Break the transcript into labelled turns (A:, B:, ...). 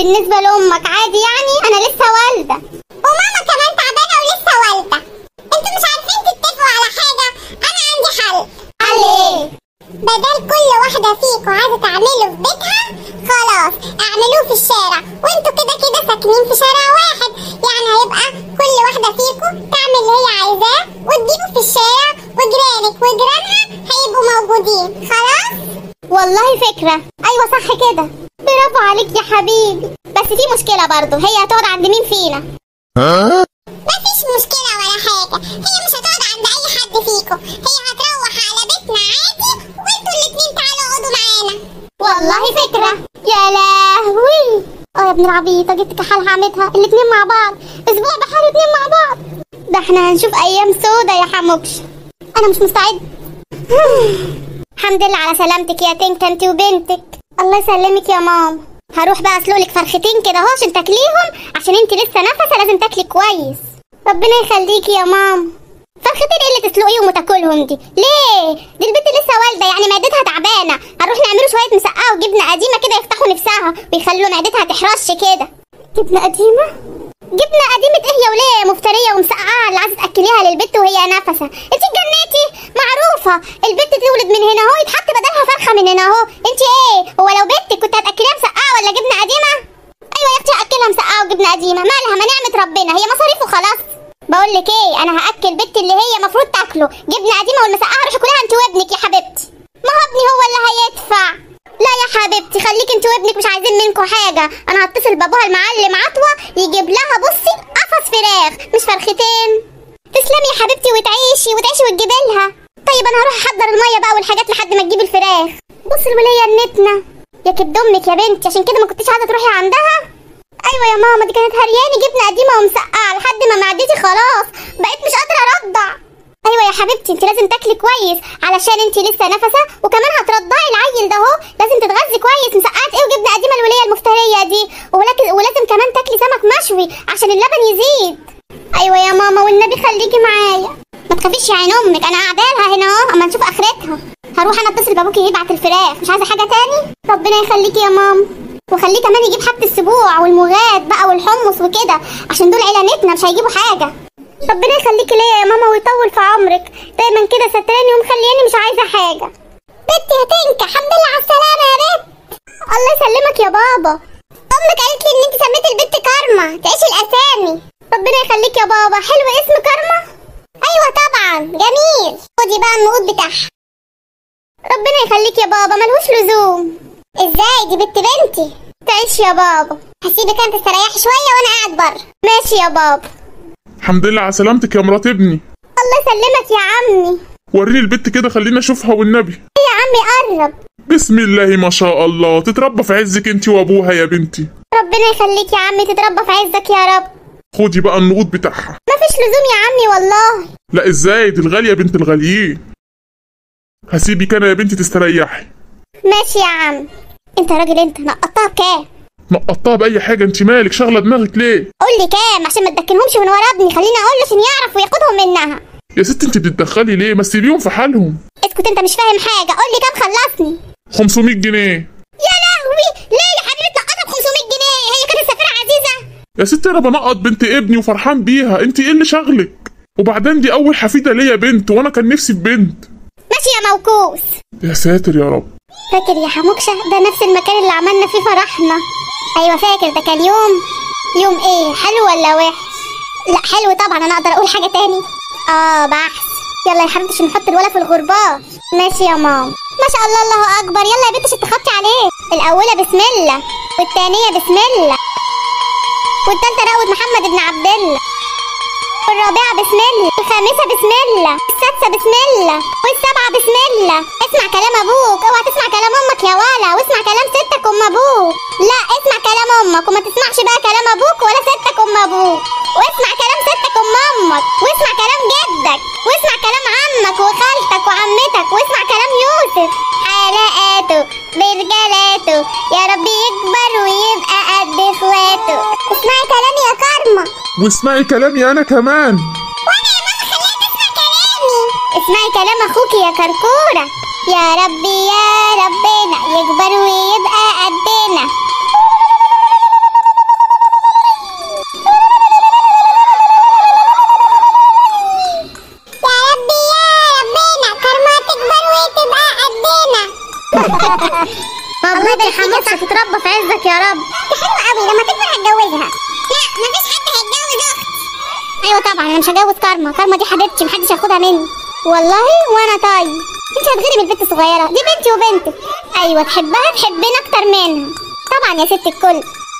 A: بالنسبة لأمك عادي يعني أنا لسه والدة
B: وماما كمان تعبانة ولسه والدة انتوا مش عارفين تتفقوا على حاجة انا عندي حل
A: حل إيه؟
B: بدل كل واحدة فيكم عايزة تعمله في بيتها خلاص اعملوه في الشارع وانتوا كده كده ساكنين في شارع واحد يعني هيبقى كل واحدة فيكم تعمل اللي هي عايزاه وتجيبه في الشارع وجيرانك وجيرانها هيبقوا موجودين خلاص
A: والله فكرة أيوة صح كده برافو عليك يا حبيبي بس في مشكلة برضه هي هتقعد عند مين فينا
B: مفيش مشكلة ولا حاجة هي مش هتقعد عند أي حد فيكم هي هتروح على بيتنا عادي وانتوا الاتنين تعالوا اقعدوا معانا
A: والله فكرة يا لهوي اه يا ابن العبيطة جبت كحال حمتها الاتنين مع بعض اسبوع بحال اتنين مع بعض ده احنا هنشوف ايام سودا يا حموكش انا مش مستعد الحمد لله على سلامتك يا تنك انت وبنتك الله يسلمك يا ماما هروح بقى اسلقلك فرختين كده اهو عشان تاكليهم عشان انت لسه نفسه لازم تاكلي كويس ربنا يخليكي يا ماما فرختين ايه اللي تسلقيهم وتاكلهم دي ليه دي البنت لسه والده يعني معدتها تعبانه هنروح نعمله شويه مسقعه وجبنه قديمه كده يفتحوا نفسها ويخلوا معدتها تحرش كده جبنه قديمه جبنه قديمه ايه يا وليه مفتريه ومسقعه اللي عايزه تاكليها للبت وهي نفسه انت اتجننتي معروفه البت تولد من هنا اهو يتحط بدلها فرخه من هنا اهو انت ايه هو لو بنتك كنت هتاكليها مسقعه ولا جبنه قديمه ايوه يا اختي هاكلها مسقعه وجبنه قديمه مالها ما نعمه ربنا هي مصاريف وخلاص بقول لك ايه انا هاكل بنتي اللي هي المفروض تاكله جبنه قديمه والمسقعه روحي كلها انت وابنك يا حبيبتي ما هو ابني هو اللي هيدفع لا يا حبيبتي خليك انت وابنك مش عايزين منكم حاجه انا هتصل بابوها المعلم عطوه يجيب لها بصي قفص فراخ مش فرختين تسلمي يا حبيبتي وتعيشي وتعيشي وتجيبي لها طيب انا هروح احضر الميه بقى والحاجات لحد ما تجيب الفراخ بصي الوليه النتنه يا كبد امك يا بنتي عشان كده ما كنتش عايزه تروحي عندها ايوه يا ماما دي كانت هرياني جبنه قديمه ومسقعه لحد ما معدتي خلاص بقيت مش قادره ارضع ايوه يا حبيبتي انت لازم تاكلي كويس علشان انت لسه نفسه وكمان هترضعي العيل ده اهو لازم تتغذي كويس مسقعه ايه وجبنه قديمه الوليه المفتريه دي ولكن ولازم كمان تاكلي سمك مشوي عشان اللبن يزيد ايوه يا ماما والنبي خليكي معايا ما تخافيش يا عين امك انا قاعده لها هنا اهو اما نشوف اخرتها هروح انا اتصل بابوكي يبعت الفراخ مش عايزه حاجه تاني ربنا يخليكي يا ماما وخليه كمان يجيب حبة السبوع والمغاد بقى والحمص وكده عشان دول عيلانتنا مش هيجيبوا حاجة ربنا يخليكي ليا يا ماما ويطول في عمرك دايما كده ستراني ومخلياني مش عايزة حاجة بنتي يا تنكة الحمد لله على السلامة يا بنت الله يسلمك يا بابا امك قالت لي ان انت سميتي البنت كارما تعيش الاسامي ربنا يخليك يا بابا حلو اسم كارما ايوه طبعا جميل خدي بقى النقود بتاعها ربنا يخليك يا بابا ملهوش لزوم ازاي دي بنت بنتي تعيش يا بابا هسيبك انت تستريحي شويه وانا قاعد بره ماشي يا بابا
C: الحمد لله على سلامتك يا مرات ابني
A: الله يسلمك يا عمي
C: وريني البت كده خليني اشوفها والنبي
A: يا عمي قرب
C: بسم الله ما شاء الله تتربى في عزك انت وابوها يا بنتي
A: ربنا يخليك يا عمي تتربى في عزك يا رب
C: خدي بقى النقود بتاعها
A: مفيش لزوم يا عمي والله
C: لا ازاي دي الغاليه بنت الغاليين هسيبك انا يا بنتي تستريحي
A: ماشي يا عم انت راجل انت نقطتها بكام
C: نقطتها باي حاجه انت مالك شغله دماغك ليه
A: قول لي كام عشان ما تدكنهمش من ورا ابني خليني اقول له عشان يعرف وياخدهم منها
C: يا ست انت بتتدخلي ليه ما تسيبيهم في حالهم
A: اسكت انت مش فاهم حاجه قول لي كام خلصني
C: 500 جنيه
A: يا لهوي ليه يا حبيبي تنقطها ب 500 جنيه هي كانت سفيره عزيزه
C: يا ست انا بنقط بنت ابني وفرحان بيها انت ايه اللي شغلك وبعدين دي اول حفيده ليا بنت وانا كان نفسي في بنت
A: ماشي يا موكوس
C: يا ساتر يا رب
A: فاكر يا حموكشة ده نفس المكان اللي عملنا فيه فرحنا ايوه فاكر ده كان يوم يوم ايه حلو ولا وحش لا حلو طبعا انا اقدر اقول حاجه تاني اه بحث يلا يا حبيبتي عشان نحط الولا في الغربال ماشي يا ماما ما شاء الله الله اكبر يلا يا بنتي عشان تخطي عليه الاولى بسم الله والتانيه بسم الله والتالتة راود محمد بن عبد الله والرابعة بسم الله الخامسة بسم الله السادسة بسم الله والسابعة بسم الله اسمع كلام ابوك اوعى تسمع كلام امك يا ولا واسمع كلام ستك ام ابوك لا اسمع كلام امك وما تسمعش بقى كلام ابوك ولا ستك ام ابوك واسمع كلام ستك ام امك واسمع كلام جدك واسمع كلام عمك وخالتك وعمتك واسمع كلام يوسف حلقاته برجلاته يا رب يكبر ويبقى قد اخواته اسمعي كلامي يا كارما
C: واسمعي كلامي انا كمان
A: وانا يا ماما خليها تسمع كلامي اسمعي كلام اخوكي يا كركوره يا ربي يا ربنا يكبر ويبقى قدنا تتربى في عزك يا رب
B: دي حلوة قوي لما تكبر هتجوزها لا مفيش حد هيتجوز اختي
A: ايوه طبعا انا مش هجوز كارما كارما دي حبيبتي محدش ياخدها مني والله وانا طيب انت هتغيري من البنت الصغيره دي بنتي وبنتك ايوه تحبها تحبنا اكتر منها طبعا يا ست الكل